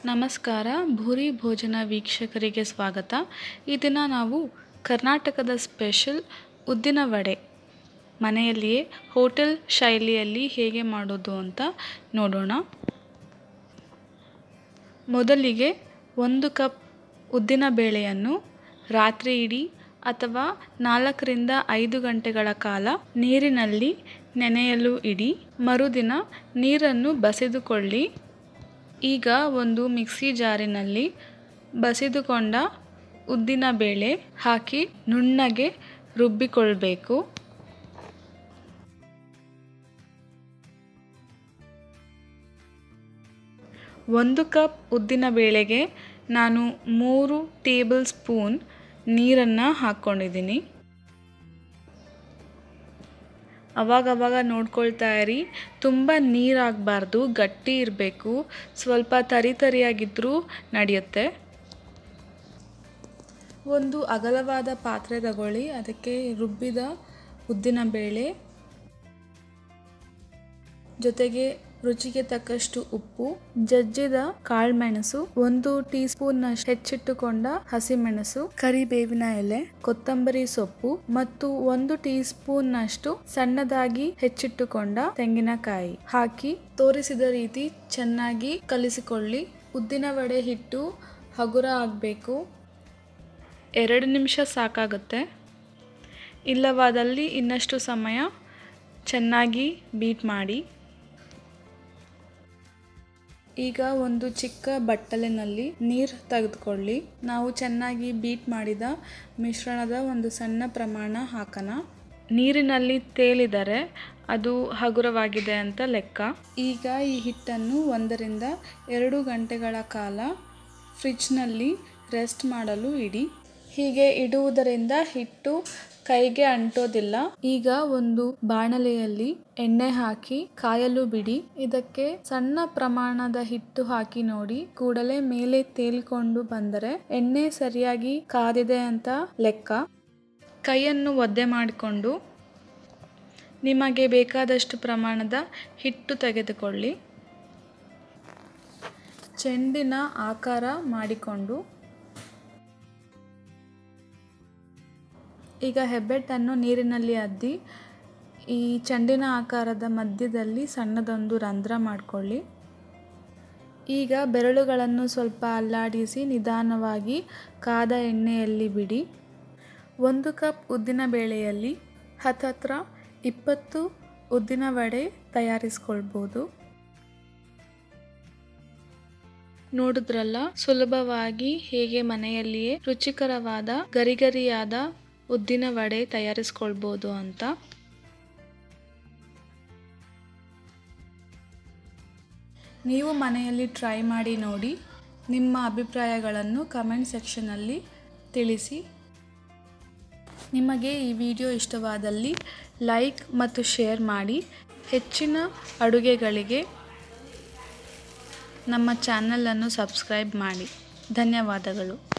ನಮಸ್ಕಾರ ಭೂರಿ ಭೋಜನ ವೀಕ್ಷಕರಿಗೆ ಸ್ವಾಗತ ಈ ದಿನ ನಾವು ಕರ್ನಾಟಕದ ಸ್ಪೆಷಲ್ ಉದ್ದಿನ ವಡೆ ಮನೆಯಲ್ಲಿಯೇ ಹೋಟೆಲ್ ಶೈಲಿಯಲ್ಲಿ ಹೇಗೆ ಮಾಡೋದು ಅಂತ ನೋಡೋಣ ಮೊದಲಿಗೆ ಒಂದು ಕಪ್ ಉದ್ದಿನ ಬೇಳೆಯನ್ನು ರಾತ್ರಿ ಇಡೀ ಅಥವಾ ನಾಲ್ಕರಿಂದ ಐದು ಗಂಟೆಗಳ ಕಾಲ ನೀರಿನಲ್ಲಿ ನೆನೆಯಲು ಇಡಿ ಮರುದಿನ ನೀರನ್ನು ಬಸಿದುಕೊಳ್ಳಿ ಈಗ ಒಂದು ಮಿಕ್ಸಿ ಜಾರಿನಲ್ಲಿ ಬಸಿದುಕೊಂಡ ಉದ್ದಿನ ಬೇಳೆ ಹಾಕಿ ನುಣ್ಣಗೆ ರುಬ್ಬಿಕೊಳ್ಬೇಕು ಒಂದು ಕಪ್ ಉದ್ದಿನ ಬೇಳೆಗೆ ನಾನು ಮೂರು ಟೇಬಲ್ ಸ್ಪೂನ್ ನೀರನ್ನು ಹಾಕ್ಕೊಂಡಿದ್ದೀನಿ ಅವಾಗವಾಗ ನೋಡ್ಕೊಳ್ತಾ ಇರಿ ತುಂಬ ನೀರಾಗಬಾರ್ದು ಗಟ್ಟಿ ಇರಬೇಕು ಸ್ವಲ್ಪ ತರಿ ತರಿಯಾಗಿದ್ದರೂ ನಡೆಯುತ್ತೆ ಒಂದು ಅಗಲವಾದ ಪಾತ್ರೆ ತಗೊಳ್ಳಿ ಅದಕ್ಕೆ ರುಬ್ಬಿದ ಉದ್ದಿನ ಬೇಳೆ ಜೊತೆಗೆ ರುಚಿಗೆ ತಕ್ಕಷ್ಟು ಉಪ್ಪು ಜಜ್ಜಿದ ಕಾಳುಮೆಣಸು ಒಂದು ಟೀ ಸ್ಪೂನ್ ಹೆಚ್ಚಿಟ್ಟುಕೊಂಡ ಹಸಿಮೆಣಸು ಕರಿಬೇವಿನ ಎಲೆ ಕೊತ್ತಂಬರಿ ಸೊಪ್ಪು ಮತ್ತು ಒಂದು ಟೀ ಸ್ಪೂನ್ ನಷ್ಟು ಸಣ್ಣದಾಗಿ ಹೆಚ್ಚಿಟ್ಟುಕೊಂಡ ತೆಂಗಿನಕಾಯಿ ಹಾಕಿ ತೋರಿಸಿದ ರೀತಿ ಚೆನ್ನಾಗಿ ಕಲಿಸಿಕೊಳ್ಳಿ ಉದ್ದಿನ ವಡೆ ಹಿಟ್ಟು ಹಗುರ ಆಗಬೇಕು ಎರಡು ನಿಮಿಷ ಸಾಕಾಗುತ್ತೆ ಇಲ್ಲವಾದಲ್ಲಿ ಇನ್ನಷ್ಟು ಸಮಯ ಚೆನ್ನಾಗಿ ಬೀಟ್ ಮಾಡಿ ಈಗ ಒಂದು ಚಿಕ್ಕ ಬಟ್ಟಲಿನಲ್ಲಿ ನೀರು ತೆಗೆದುಕೊಳ್ಳಿ ನಾವು ಚೆನ್ನಾಗಿ ಬೀಟ್ ಮಾಡಿದ ಮಿಶ್ರಣದ ಒಂದು ಸಣ್ಣ ಪ್ರಮಾಣ ಹಾಕೋಣ ನೀರಿನಲ್ಲಿ ತೇಲಿದರೆ ಅದು ಹಗುರವಾಗಿದೆ ಅಂತ ಲೆಕ್ಕ ಈಗ ಈ ಹಿಟ್ಟನ್ನು ಒಂದರಿಂದ ಎರಡು ಗಂಟೆಗಳ ಕಾಲ ಫ್ರಿಡ್ಜ್ನಲ್ಲಿ ರೆಸ್ಟ್ ಮಾಡಲು ಇಡಿ ಹೀಗೆ ಇಡುವುದರಿಂದ ಹಿಟ್ಟು ಕೈಗೆ ಅಂಟೋದಿಲ್ಲ ಈಗ ಒಂದು ಬಾಣಲೆಯಲ್ಲಿ ಎಣ್ಣೆ ಹಾಕಿ ಕಾಯಲು ಬಿಡಿ ಇದಕ್ಕೆ ಸಣ್ಣ ಪ್ರಮಾಣದ ಹಿಟ್ಟು ಹಾಕಿ ನೋಡಿ ಕೂಡಲೇ ಮೇಲೆ ತೇಲ್ಕೊಂಡು ಬಂದರೆ ಎಣ್ಣೆ ಸರಿಯಾಗಿ ಕಾದಿದೆ ಅಂತ ಲೆಕ್ಕ ಕೈಯನ್ನು ಒದ್ದೆ ಮಾಡಿಕೊಂಡು ನಿಮಗೆ ಬೇಕಾದಷ್ಟು ಪ್ರಮಾಣದ ಹಿಟ್ಟು ತೆಗೆದುಕೊಳ್ಳಿ ಚೆಂಡಿನ ಆಕಾರ ಮಾಡಿಕೊಂಡು ಈಗ ಹೆಬ್ಬೆಟ್ಟನ್ನು ನೀರಿನಲ್ಲಿ ಅದ್ದಿ ಈ ಚೆಂಡಿನ ಆಕಾರದ ಮಧ್ಯದಲ್ಲಿ ಸಣ್ಣದೊಂದು ರಂಧ್ರ ಮಾಡಿಕೊಳ್ಳಿ ಈಗ ಬೆರಳುಗಳನ್ನು ಸ್ವಲ್ಪ ಅಲ್ಲಾಡಿಸಿ ನಿಧಾನವಾಗಿ ಕಾದ ಎಣ್ಣೆಯಲ್ಲಿ ಬಿಡಿ ಒಂದು ಕಪ್ ಉದ್ದಿನ ಬೇಳೆಯಲ್ಲಿ ಹತ್ತತ್ರ ಇಪ್ಪತ್ತು ಉದ್ದಿನ ವಡೆ ತಯಾರಿಸ್ಕೊಳ್ಬೋದು ನೋಡಿದ್ರಲ್ಲ ಸುಲಭವಾಗಿ ಹೇಗೆ ಮನೆಯಲ್ಲಿಯೇ ರುಚಿಕರವಾದ ಗರಿಗರಿಯಾದ ಉದ್ದಿನ ವಡೆ ತಯಾರಿಸ್ಕೊಳ್ಬೋದು ಅಂತ ನೀವು ಮನೆಯಲ್ಲಿ ಟ್ರೈ ಮಾಡಿ ನೋಡಿ ನಿಮ್ಮ ಅಭಿಪ್ರಾಯಗಳನ್ನು ಕಮೆಂಟ್ ಸೆಕ್ಷನಲ್ಲಿ ತಿಳಿಸಿ ನಿಮಗೆ ಈ ವಿಡಿಯೋ ಇಷ್ಟವಾದಲ್ಲಿ ಲೈಕ್ ಮತ್ತು ಶೇರ್ ಮಾಡಿ ಹೆಚ್ಚಿನ ಅಡುಗೆಗಳಿಗೆ ನಮ್ಮ ಚಾನಲನ್ನು ಸಬ್ಸ್ಕ್ರೈಬ್ ಮಾಡಿ ಧನ್ಯವಾದಗಳು